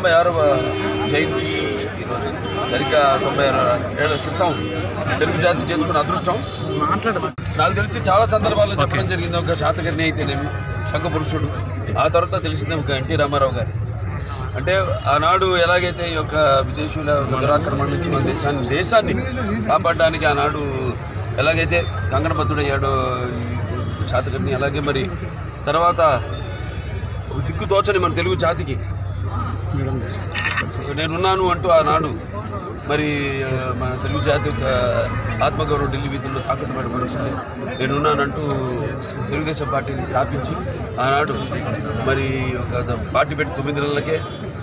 తొంభై ఆరవ జయంతి ఈరోజు సరిగ్గా తొంభై ఆరు ఏళ్ళ క్రితం తెలుగు జాతి చేసుకున్న అదృష్టం నాకు తెలిసి చాలా సందర్భాల్లో చెప్పడం జరిగింది ఒక శాతకర్ణి అయితేనేమి శంఖపురుషుడు ఆ తర్వాత తెలిసింది ఒక ఎన్టీ రామారావు గారు అంటే ఆనాడు ఎలాగైతే ఈ యొక్క విదేశీయుల దురాక్రమణ నుంచి మన దేశాన్ని దేశాన్ని కాపాడడానికి ఆనాడు ఎలాగైతే కంగనబద్ధుడయ్యాడో ఈ శాతకర్ణి అలాగే మరి తర్వాత ఒక దిక్కు తోచని మన తెలుగు జాతికి నేనున్నాను అంటూ ఆనాడు మరి ఆ, మన తెలుగు జాతి యొక్క ఆత్మగౌరవ ఢిల్లీ వీధుల్లో తాకట్టు పడిన మనుషులే నేనున్నానంటూ తెలుగుదేశం పార్టీని స్థాపించి ఆనాడు మరి ఒక పార్టీ పెట్టి తొమ్మిది నెలలకే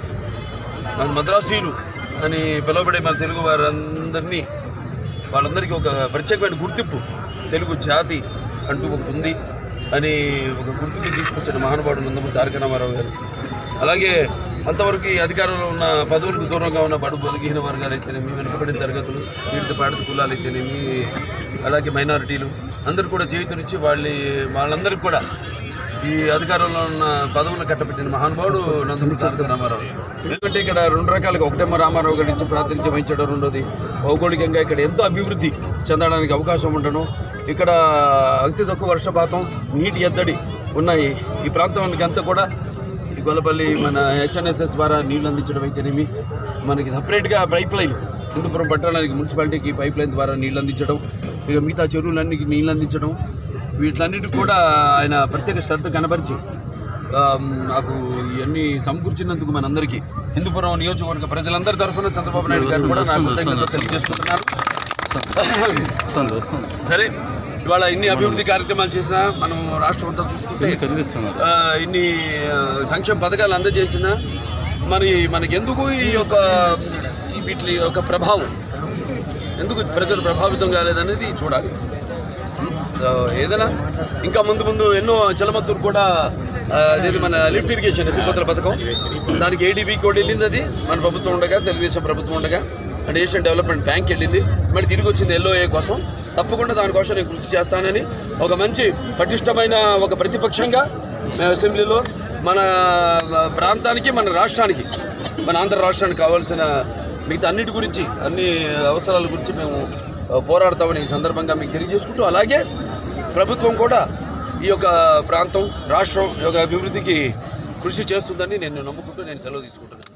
మన మద్రాసీలు అని పిలువబడే మన తెలుగు వారందరినీ వాళ్ళందరికీ ఒక ప్రత్యేకమైన గుర్తింపు తెలుగు జాతి అంటూ ఒకటి ఉంది అని ఒక గుర్తింపు తీసుకొచ్చిన మహానుభావుడు నందమూరి తారక రామారావు గారు అలాగే అంతవరకు ఈ అధికారంలో ఉన్న పదవులకు దూరంగా ఉన్న బడు బలిగిన వర్గాలు అయితేనేమి వెనుకబడిన తరగతులు వివిధ పాడత కులాలు అయితేనేమి అలాగే మైనారిటీలు అందరూ కూడా జీవితనిచ్చి వాళ్ళ వాళ్ళందరికీ కూడా ఈ అధికారంలో ఉన్న పదవులను కట్టబెట్టిన మహానుభావుడు నందమూరి తారక రామారావు ఎందుకంటే ఇక్కడ రెండు రకాలుగా ఒకటేమో రామారావు గారి నుంచి ప్రాతినిధ్యం వహించడం రెండోది భౌగోళికంగా ఇక్కడ ఎంతో అభివృద్ధి చెందడానికి అవకాశం ఉండడం ఇక్కడ అతి తక్కువ వర్షపాతం నీటి ఎద్దడి ఉన్నాయి ఈ ప్రాంతానికి అంతా కూడా ఈ గొల్లపల్లి మన హెచ్ఎన్ఎస్ఎస్ ద్వారా నీళ్లు అందించడం అయితేనేమి మనకి సపరేట్గా పైప్ లైన్ హిందూపురం పట్టణానికి మున్సిపాలిటీకి పైప్ లైన్ ద్వారా నీళ్లు అందించడం ఇక మిగతా చెరువులన్నిటికీ నీళ్లు అందించడం వీటిలన్నిటికీ కూడా ఆయన ప్రత్యేక శ్రద్ధ కనబరిచి ఆ, నాకు ఇవన్నీ సమకూర్చినందుకు మనందరికీ హిందూపురం నియోజకవర్గ ప్రజలందరి తరఫున చంద్రబాబు నాయుడు గారు కూడా నాకు కృతజ్ఞతలు తెలియజేసుకుంటున్నాను వస్తుంది వస్తుంది సరే ఇవాళ ఇన్ని అభివృద్ధి కార్యక్రమాలు చేసినా మనం రాష్ట్రం అంతా చూసుకుంటే కనిపిస్తున్నారు ఆ, ఇన్ని ఆ, సంక్షేమ పథకాలు అందజేసినా మరి మనకి ఎందుకు ఈ యొక్క ఈ వీటి యొక్క ప్రభావం ఎందుకు ప్రజలు ప్రభావితం కాలేదనేది చూడాలి సో, ఏదైనా ఇంకా ముందు ముందు ఎన్నో చలమత్తూరు కూడా ఆ, అదేది మన లిఫ్ట్ ఇరిగేషన్ ఎత్తిపోతల పథకం దానికి ఏడీబీ కూడా వెళ్ళింది అది మన ప్రభుత్వం ఉండగా తెలుగుదేశం ప్రభుత్వం ఉండగా అండ్ ఏషియన్ డెవలప్మెంట్ బ్యాంక్ వెళ్ళింది మరి తిరిగి వచ్చింది ఎల్ఓఏ కోసం తప్పకుండా దానికోసం నేను కృషి చేస్తానని ఒక మంచి పటిష్టమైన ఒక ప్రతిపక్షంగా మేము అసెంబ్లీలో మన ప్రాంతానికి మన రాష్ట్రానికి మన ఆంధ్ర రాష్ట్రానికి కావాల్సిన మిగతా అన్నిటి గురించి అన్ని అవసరాల గురించి మేము ఆ, పోరాడతామని ఈ సందర్భంగా మీకు తెలియజేసుకుంటూ అలాగే ప్రభుత్వం కూడా ఈ యొక్క ప్రాంతం రాష్ట్రం యొక్క అభివృద్ధికి కృషి చేస్తుందని నేను నమ్ముకుంటూ నేను సెలవు తీసుకుంటున్నాను